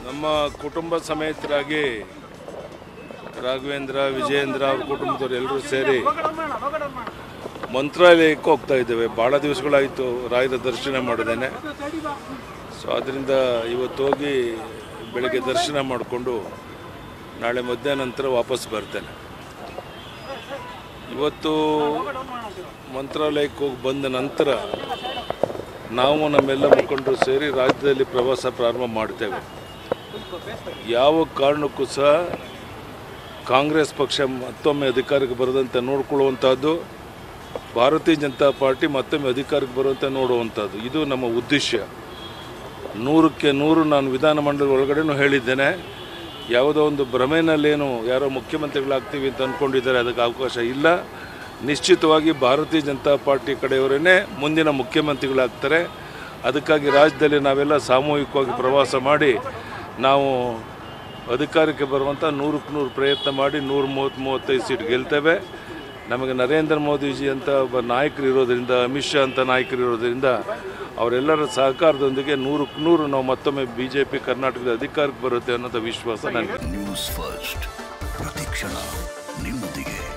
ನಮ್ಮ ಕುಟುಂಬ ಸಮೇತರಾಗಿ ರಾಘವೇಂದ್ರ ವಿಜಯೇಂದ್ರ ಅವ್ರ ಕುಟುಂಬದವ್ರು ಎಲ್ಲರೂ ಸೇರಿ ಮಂತ್ರಾಲಯಕ್ಕೆ ಹೋಗ್ತಾ ಇದ್ದೇವೆ ಭಾಳ ದಿವಸಗಳಾಯಿತು ರಾಯರ ದರ್ಶನ ಮಾಡಿದ್ದೇನೆ ಸೊ ಅದರಿಂದ ಇವತ್ತು ಹೋಗಿ ಬೆಳಗ್ಗೆ ದರ್ಶನ ಮಾಡಿಕೊಂಡು ನಾಳೆ ಮಧ್ಯಾಹ್ನ ನಂತರ ವಾಪಸ್ ಬರ್ತೇನೆ ಇವತ್ತು ಮಂತ್ರಾಲಯಕ್ಕೆ ಹೋಗಿ ಬಂದ ನಂತರ ನಾವು ನಮ್ಮೆಲ್ಲ ಮುಖಂಡರು ಸೇರಿ ರಾಜ್ಯದಲ್ಲಿ ಪ್ರವಾಸ ಪ್ರಾರಂಭ ಮಾಡ್ತೇವೆ ಯಾವ ಕಾರಣಕ್ಕೂ ಸಹ ಕಾಂಗ್ರೆಸ್ ಪಕ್ಷ ಮತ್ತೊಮ್ಮೆ ಅಧಿಕಾರಕ್ಕೆ ಬರದಂತೆ ನೋಡ್ಕೊಳ್ಳುವಂಥದ್ದು ಭಾರತೀಯ ಜನತಾ ಪಾರ್ಟಿ ಮತ್ತೊಮ್ಮೆ ಅಧಿಕಾರಕ್ಕೆ ಬರುವಂತೆ ನೋಡುವಂಥದ್ದು ಇದು ನಮ್ಮ ಉದ್ದೇಶ ನೂರಕ್ಕೆ ನೂರು ನಾನು ವಿಧಾನಮಂಡಲ ಒಳಗಡೆನೂ ಹೇಳಿದ್ದೇನೆ ಯಾವುದೋ ಒಂದು ಭ್ರಮೆನಲ್ಲೇನು ಯಾರೋ ಮುಖ್ಯಮಂತ್ರಿಗಳಾಗ್ತೀವಿ ಅಂತ ಅಂದ್ಕೊಂಡಿದ್ದಾರೆ ಅದಕ್ಕೆ ಅವಕಾಶ ಇಲ್ಲ ನಿಶ್ಚಿತವಾಗಿ ಭಾರತೀಯ ಜನತಾ ಪಾರ್ಟಿ ಕಡೆಯವರೇ ಮುಂದಿನ ಮುಖ್ಯಮಂತ್ರಿಗಳಾಗ್ತಾರೆ ಅದಕ್ಕಾಗಿ ರಾಜ್ಯದಲ್ಲಿ ನಾವೆಲ್ಲ ಸಾಮೂಹಿಕವಾಗಿ ಪ್ರವಾಸ ಮಾಡಿ ನಾವು ಅಧಿಕಾರಕ್ಕೆ ಬರುವಂಥ ನೂರಕ್ಕೆ ನೂರು ಪ್ರಯತ್ನ ಮಾಡಿ ನೂರ ಮೂವತ್ತು ಮೂವತ್ತೈದು ಸೀಟ್ ಗೆಲ್ತೇವೆ ನಮಗೆ ನರೇಂದ್ರ ಮೋದಿಜಿ ಅಂತ ಒಬ್ಬ ನಾಯಕರು ಇರೋದರಿಂದ ಅಮಿತ್ ಶಾ ಅಂತ ನಾಯಕರು ಇರೋದರಿಂದ ಅವರೆಲ್ಲರ ಸಹಕಾರದೊಂದಿಗೆ ನೂರಕ್ಕೆ ನೂರು ನಾವು ಮತ್ತೊಮ್ಮೆ ಬಿ ಜೆ ಪಿ ಕರ್ನಾಟಕದ ಅಧಿಕಾರಕ್ಕೆ ಬರುತ್ತೆ ಅನ್ನೋದು ವಿಶ್ವಾಸ ನನಗೆ ನ್ಯೂಸ್ ಫಸ್ಟ್ ಪ್ರತಿಕ್ಷಣ ನಿಮ್ಮೊಂದಿಗೆ